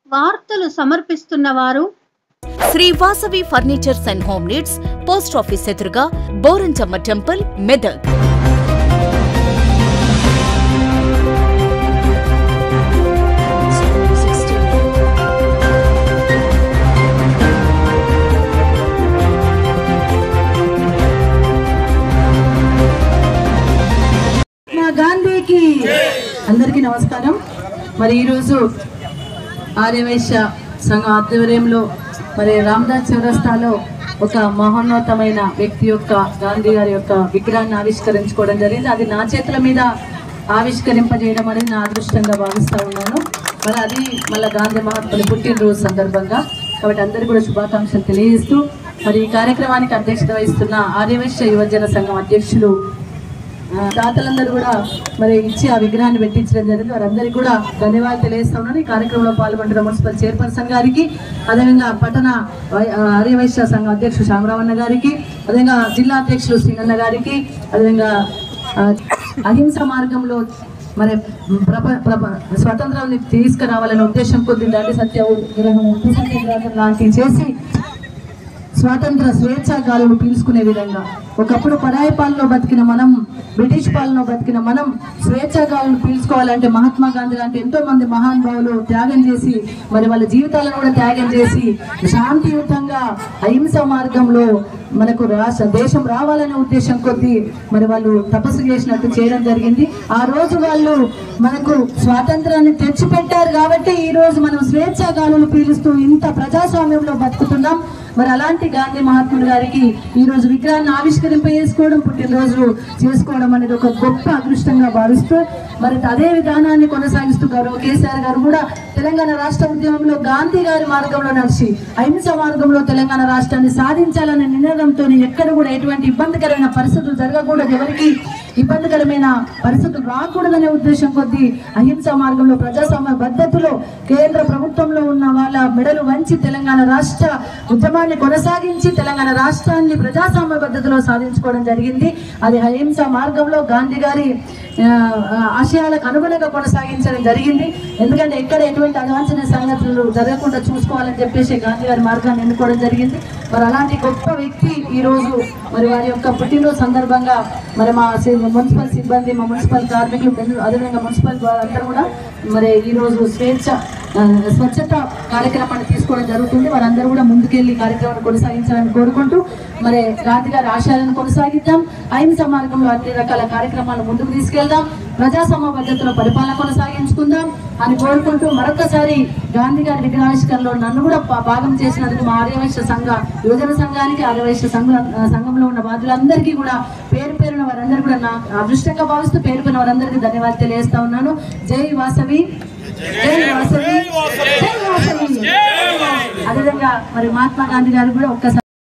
వార్తలు సమర్పిస్తున్న వారు Sri Vasavi furnitures and home needs post office ఎదురుగా బోరంచమ్మ టెంపుల్ మెదక్ మా గాంధీకి అందరికీ నమస్కారం మరి ఈరోజు ఆర్యవైశ్య సంఘం ఆధ్వర్యంలో మరి రామదాస్ చౌరస్తాలో ఒక మహోన్నతమైన వ్యక్తి యొక్క గాంధీ గారి యొక్క విగ్రహాన్ని ఆవిష్కరించుకోవడం జరిగింది అది నా చేతుల మీద ఆవిష్కరింపజేయడం అనేది నా అదృష్టంగా భావిస్తూ ఉన్నాను మరి అది మళ్ళీ గాంధీ మహాత్ముని పుట్టినరోజు సందర్భంగా కాబట్టి అందరికీ కూడా శుభాకాంక్షలు తెలియజేస్తూ మరి ఈ కార్యక్రమానికి అధ్యక్షత వహిస్తున్న ఆర్యవైశ్య యువజన సంఘం అధ్యక్షులు ఆ, దాతలందరూ కూడా మరి ఇచ్చి ఆ విగ్రహాన్ని పెట్టించడం జరిగింది వారందరికీ కూడా ధన్యవాదాలు తెలియజేస్తా ఉన్నాను ఈ కార్యక్రమంలో పాల్గొంటున్న మున్సిపల్ చైర్పర్సన్ గారికి అదేవిధంగా పట్టణ వై- ఆ, ఆర్యవైశ్య సంఘం అధ్యక్షుడు శ్యామరావన్న గారికి అదేవిధంగా జిల్లా అధ్యక్షుడు శ్రీనన్న గారికి అదేవిధంగా ఆ, అహింస మార్గంలో మరి ప్రప ప్రప స్వతంత్రాన్ని తీసుకురావాలనే ఉద్దేశం కొద్ది దాడి సత్యాగ్రహం ఉప్పు సత్యాగ్రహం లాంటివి చేసి స్వాతంత్ర స్వేచ్ఛా గాలులు పీల్చుకునే విధంగా ఒకప్పుడు పరాయి పాలనలో బతికిన మనం బ్రిటిష్ పాలనలో బతికిన మనం స్వేచ్ఛా గాలులు పీల్చుకోవాలంటే మహాత్మా గాంధీ లాంటి ఎంతో మంది మహానుభావులు త్యాగం చేసి మరి వాళ్ళ జీవితాలను కూడా త్యాగం చేసి శాంతియుతంగా అహింస మార్గంలో మనకు రాష్ట్ర దేశం రావాలనే ఉద్దేశం కొద్దీ మరి వాళ్ళు తపస్సు చేసినట్టు చేయడం జరిగింది ఆ రోజు వాళ్ళు మనకు స్వాతంత్రాన్ని తెచ్చిపెట్టారు కాబట్టి ఈ రోజు మనం స్వేచ్ఛా గాలులు పీలుస్తూ ఇంత ప్రజాస్వామ్యంలో బతుకుతున్నాం మరి అలాంటి గాంధీ మహాత్ముడు గారికి ఈ రోజు విగ్రహాన్ని ఆవిష్కరింప చేసుకోవడం పుట్టినరోజు చేసుకోవడం అనేది ఒక గొప్ప అదృష్టంగా భావిస్తూ మరి అదే విధానాన్ని కొనసాగిస్తూ గౌరవ కేసీఆర్ గారు కూడా తెలంగాణ రాష్ట్ర ఉద్యమంలో గాంధీ గారి మార్గంలో నడిచి అహింస మార్గంలో తెలంగాణ రాష్ట్రాన్ని సాధించాలనే నినాదంతో ఎక్కడ కూడా ఎటువంటి ఇబ్బందికరమైన పరిస్థితులు జరగకూడదు ఎవరికి ఇబ్బందికరమైన పరిస్థితులు రాకూడదనే ఉద్దేశం కొద్దీ అహింస మార్గంలో ప్రజాస్వామ్య పద్ధతిలో కేంద్ర ప్రభుత్వంలో ఉన్న వాళ్ళ మెడలు వంచి తెలంగాణ రాష్ట్ర ఉద్యమాన్ని కొనసాగించి తెలంగాణ రాష్ట్రాన్ని ప్రజాస్వామ్య పద్ధతిలో సాధించుకోవడం జరిగింది అది అహింస మార్గంలో గాంధీ గారి ఆ, ఆశయాలకు అనుగుణంగా కొనసాగించడం జరిగింది ఎందుకంటే ఎక్కడ ఎటువంటి అవాంఛనీయ సంగతులు జరగకుండా చూసుకోవాలని చెప్పేసి గాంధీ గారి మార్గాన్ని ఎన్నుకోవడం జరిగింది మరి అలాంటి గొప్ప వ్యక్తి ఈ రోజు మరి వారి యొక్క పుట్టినరోజు సందర్భంగా మరి మా సి- మున్సిపల్ సిబ్బంది మా మున్సిపల్ కార్మికులు బెందు- అదేవిధంగా మున్సిపల్ అందరూ కూడా మరి ఈ రోజు స్వేచ్ఛ ఆ, స్వచ్ఛత కార్యక్రమాన్ని తీసుకోవడం జరుగుతుంది వారందరూ కూడా ముందుకెళ్లి ఈ కార్యక్రమాన్ని కొనసాగించాలని కోరుకుంటూ మరి గాంధీ గారి ఆశయాలను కొనసాగిద్దాం అహింస మార్గంలో అన్ని రకాల కార్యక్రమాలను ముందుకు తీసుకెళ్దాం ప్రజాస్వామ్య పద్ధతిలో పరిపాలన కొనసాగించుకుందాం అని కోరుకుంటూ మరొకసారి గాంధీ గారి విగ్రహావిష్కరణలో నన్ను కూడా పా- భాగం చేసినందుకు మా ఆర్యవైశ్య సంఘ యువజన సంఘానికి ఆర్యవైశ్య సంఘ ఆ, సంఘంలో ఉన్న బాధ్యులందరికీ కూడా పేరు పేరున వారందరూ కూడా నా అదృష్టంగా భావిస్తూ పేరు పేరున వారందరికీ ధన్యవాదాలు తెలియజేస్తా ఉన్నాను జై వాసవి జై వాసవి జై వాసవి అదేవిధంగా మరి మహాత్మా గాంధీ గారు కూడా ఒక్కసారి